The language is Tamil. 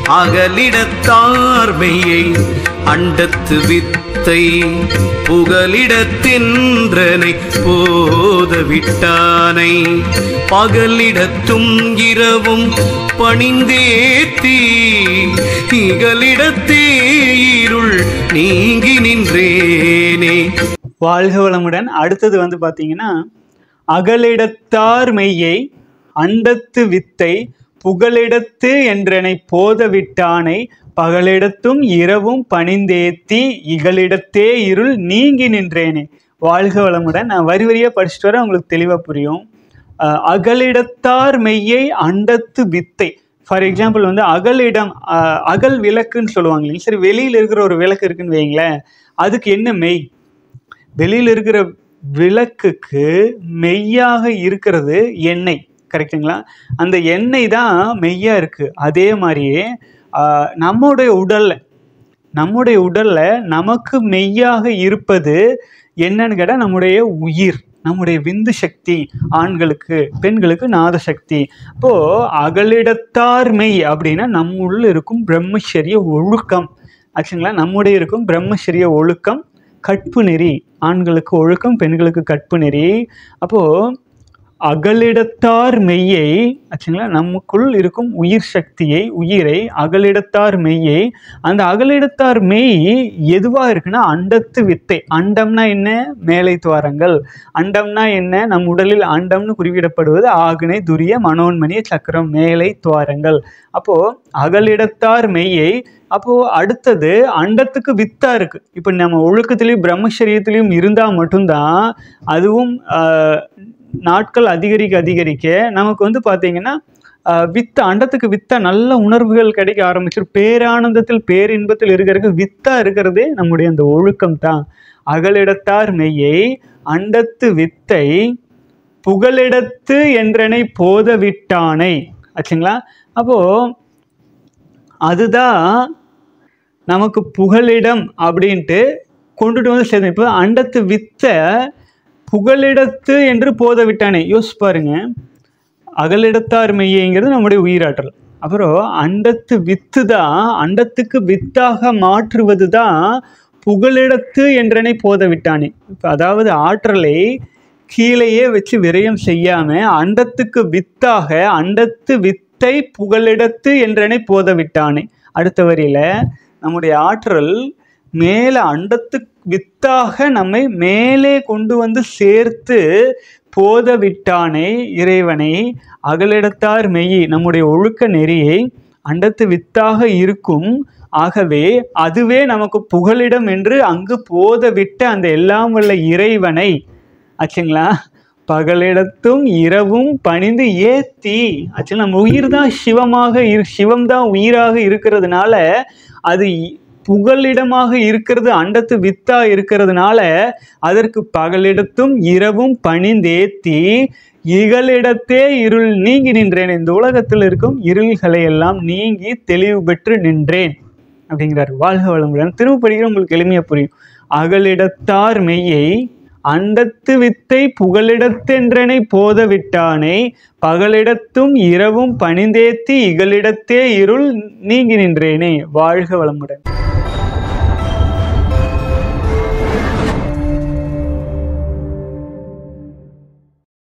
அகலிடத்தார்மையை அண்டத்து வித்தை புகலிடத்தின்றனை போதவிட்டானை பகலிடத்தும் இரவும் பணிந்தேத்தி இகலிடத்தே இருள் நீங்கி நின்றேனே வாழ்க வளமுடன் அடுத்தது வந்து பார்த்தீங்கன்னா அகலிடத்தார் மெய்யை அண்டத்து வித்தை புகலிடத்து என்றனை போதவிட்டானை பகலிடத்தும் இரவும் பணிந்தேத்தி இகலிடத்தே இருள் நீங்கி நின்றேனே வாழ்க வளமுடன் நான் வரி வரியாக படிச்சுட்டு வரேன் உங்களுக்கு தெளிவாக புரியும் அஹ், அகலிடத்தார் மெய்யை அண்டத்து வித்தை ஃபார் எக்ஸாம்பிள் வந்து அகலிடம் அஹ், அகல் விளக்குன்னு சொல்லுவாங்க இல்லைங்க சரி வெளியில் இருக்கிற ஒரு விளக்கு இருக்குன்னு வைங்களேன் அதுக்கு என்ன மெய் வெளியில் இருக்கிற விளக்குக்கு மெய்யாக இருக்கிறது எண்ணெய் கரெக்டுங்களா அந்த எண்ணெய் தான் மெய்யாக இருக்குது அதே மாதிரியே ஆஹ், நம்முடைய உடலில் நம்முடைய உடலில் நமக்கு மெய்யாக இருப்பது என்னன்னு கேட்டால் நம்முடைய உயிர் நம்முடைய விந்து சக்தி ஆண்களுக்கு பெண்களுக்கு நாத சக்தி அப்போது அகலிடத்தார் மெய் அப்படின்னா நம்முள்ள இருக்கும் பிரம்மச்சரிய ஒழுக்கம் ஆச்சுங்களா நம்முடைய இருக்கும் பிரம்மச்சரிய ஒழுக்கம் கற்பு நெறி ஆண்களுக்கு ஒழுக்கம் பெண்களுக்கு கற்பு நெறி அப்போது அகலிடத்தார் மெய்யை ஆச்சுங்களா நமக்குள் இருக்கும் உயிர் சக்தியை உயிரை அகலிடத்தார் மெய்யை அந்த அகலிடத்தார் மெய் எதுவாக இருக்குன்னா அண்டத்து வித்தை அண்டம்னா என்ன மேலை துவாரங்கள் அண்டம்னா என்ன நம் உடலில் அண்டம்னு குறிப்பிடப்படுவது ஆக்னை துரிய மனோன்மணிய சக்கரம் மேலை துவாரங்கள் அப்போது அகலிடத்தார் மெய்யை அப்போது அடுத்தது அண்டத்துக்கு வித்தா இருக்கு இப்போ நம்ம ஒழுக்கத்திலையும் பிரம்மச்சரியத்திலையும் இருந்தால் மட்டும்தான் அதுவும் ஆஹ், நாட்கள் அதிகரிக்க அதிகரிக்க நமக்கு வந்து பார்த்தீங்கன்னா ஆஹ், வித்த அண்டத்துக்கு வித்தா நல்ல உணர்வுகள் கிடைக்க ஆரம்பிச்சிடும் பேரானந்தத்தில் பேரின்பத்தில் இருக்கிறதுக்கு வித்தா இருக்கிறதே நம்முடைய அந்த ஒழுக்கம் தான் அகலிடத்தார் மெய்யை அண்டத்து வித்தை புகலிடத்து என்றனை போதவிட்டானை ஆச்சுங்களா அப்போது அதுதான் நமக்கு புகலிடம் அப்படின்ட்டு கொண்டுட்டு வந்து சேர்ந்து இப்போ அண்டத்து வித்த புகலிடத்து என்று போத விட்டானே யோசிச்சு பாருங்க அகலிடத்தார் மெய்யங்கிறது நம்முடைய உயிராற்றல் அப்புறம் அண்டத்து வித்து தான் அண்டத்துக்கு வித்தாக மாற்றுவது தான் புகலிடத்து என்றனை போத விட்டானே இப்போ அதாவது ஆற்றலை கீழேயே வச்சு விரயம் செய்யாம அண்டத்துக்கு வித்தாக அண்டத்து வித்தை புகலிடத்து என்றனை போத விட்டானே அடுத்த வரியில நம்முடைய ஆற்றல் மேலே அண்டத்து வித்தாக நம்மை மேலே கொண்டு வந்து சேர்த்து போத விட்டானே இறைவனை அகலிடத்தார் மெய் நம்முடைய ஒழுக்க நெறியை அண்டத்து வித்தாக இருக்கும் ஆகவே அதுவே நமக்கு புகலிடம் என்று அங்கு போத விட்ட அந்த எல்லாம் வல்ல இறைவனை ஆச்சுங்களா பகலிடத்தும் இரவும் பணிந்து ஏத்தி ஆச்சுங்களா நம்ம உயிர் தான் சிவமாக இரு சிவம் தான் உயிராக இருக்கிறதுனால அது இ- புகலிடமாக இருக்கிறது அண்டத்து வித்தா இருக்கிறதுனால அதற்கு பகலிடத்தும் இரவும் பணிந்தேத்தி இகலிடத்தே இருள் நீங்கி நின்றேன் இந்த உலகத்தில் இருக்கும் இருள்களை எல்லாம் நீங்கி தெளிவு பெற்று நின்றேன் அப்படிங்கிறார் வாழ்க வளமுடன் திரும்ப படிக்கிற உங்களுக்கு எளிமையாக புரியும் அகலிடத்தார் மெய்யை அண்டத்து வித்தை புகலிடத்தென்றனை போத விட்டானை பகலிடத்தும் இரவும் பணிந்தேத்தி இகலிடத்தே இருள் நீங்கி நின்றேனே வாழ்க வளமுடன்